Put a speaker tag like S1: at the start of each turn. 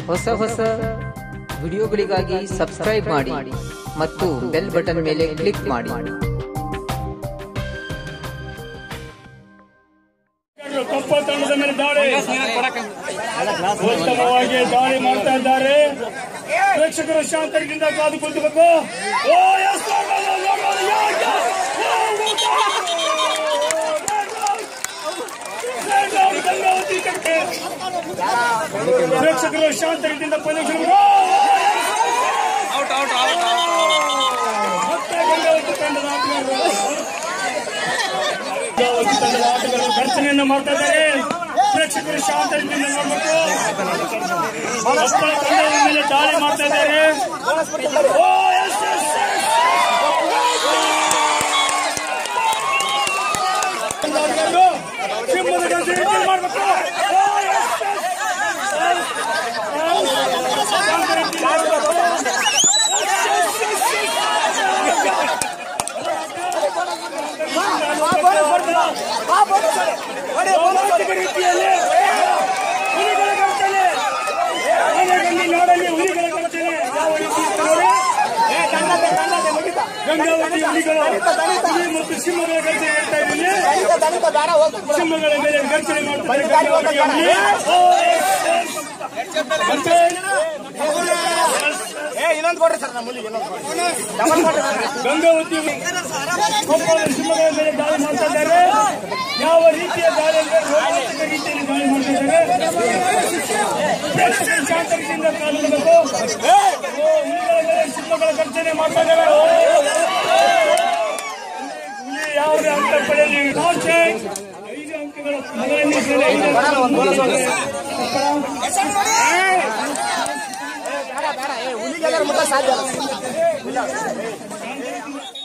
S1: ಹೊಸ ಹೊಸ ವಿಡಿಯೋಗಳಿಗಾಗಿ ಸಬ್ಸ್ಕ್ರೈಬ್ ಮಾಡಿ ಮತ್ತು ಬೆಲ್ ಬಟನ್ ಮೇಲೆ ಕ್ಲಿಕ್ ಮಾಡಿ
S2: ಕಪ್ಪ ತಂಡದ ಮೇಲೆ ದಾಳಿ ಉತ್ತಮವಾಗಿ ದಾಳಿ ಮಾಡ್ತಾ ಇದ್ದಾರೆ ಪ್ರೇಕ್ಷಕರು ಶಾಂತರಿಂದ ಕಾದು ಕುಳಿತಬೇಕು ಓ ಎಸ್ ಪ್ರೇಕ್ಷಕರು ಶಾಂತರಿಂದ ಪಂದ್ಯ ಮತ್ತೆ ಗಂಗಾವತಿ ತಂಡದ ಆಟಗಾರರು ಗಂಗಾವತಿ ತಂಡದ ಆಟಗಾರರು ಘರ್ಷಣೆಯನ್ನು ಮಾಡ್ತಾ ಇದ್ದಾರೆ ಪ್ರೇಕ್ಷಕರು ಶಾಂತರಿಂದ ನೋಡ್ಬೇಕು ಮಕ್ಕಳ ತಂಡದ ಮೇಲೆ ದಾಳಿ ಮಾಡ್ತಾ ಇದ್ದಾರೆ ಓ, ಎಸ್, ಎಸ್, ಎಸ್. ಆಟಗಾರರು ಸಿಂಹದ ಘರ್ಷಣೆ ಮಾಡ್ಬೇಕು ಓ, ಎಸ್, ಎಸ್. ಶಾಂತರಿಂದ ನೋಡ್ಬೇಕು. ರೋಮಾಂಚಕ ರೀತಿಯಲ್ಲಿ ಹುಲಿಗಳ ಗರ್ಜನೆ ಆನೆಗಲ್ಲಿ ನಾಡಲ್ಲಿ ಹುಲಿಗಳ ಗರ್ಜನೆ ಯಾವ ರೀತಿ ಇತ್ತು ನೋಡಿ? ಗಂಗಾವತಿ ಹುಲಿಗಳು ಹುಲಿ ಮತ್ತು ಸಿಂಹಗಳ ಗರ್ಜನೆ ಹೇಳ್ತಾ ಇದ್ದೀನಿ ಸಿಂಹಗಳ ಮೇಲೆ ಗರ್ಜನೆ ಮಾಡ್ತಾರೆ ಗಂಗಾವತಿಯ ಹುಲಿ ಓ, ಎಸ್, ಎಸ್. ಮತ್ತೆ ಗಂಗಾವತಿ ಹುಲಿ ಕೊಪ್ಪಳದ ಸಿಂಹಗಳ ಮೇಲೆ ದಾಳಿ ಮಾಡ್ತಾ ಇದ್ದಾರೆ ಯಾವ ರೀತಿಯ ದಾಳಿ ಅಂದ್ರೆ ರೋಮಾಂಚಕ ರೀತಿಯಲ್ಲಿ ದಾಳಿ ಮಾಡ್ತಾ ಇದ್ದಾರೆ ಪ್ರೇಕ್ಷಕರ ಶಾಂತರಿಸಿಂದ ಕಾಲಿಡಬೇಕು ಓ, ಹುಲಿಗಳ ಮೇಲೆ ಸಿಂಹಗಳ ಗರ್ಜನೆ ಮಾಡ್ತಾ ಇದ್ದಾರೆ ಓ, ಹುಲಿ ಯಾವುದೇ ಅಂಕ ಪಡೆಯಲಿ ಲಾಂಚ್ ಐದು ಅಂಕಗಳು ಮೊದಲನೇ ಸಲ ಐದು ಅಂಕಗಳು.
S3: ಹುಲಿಗೆಲ್ಲರೂ ಮುಟ್ಟ ಸಾಧ್ಯ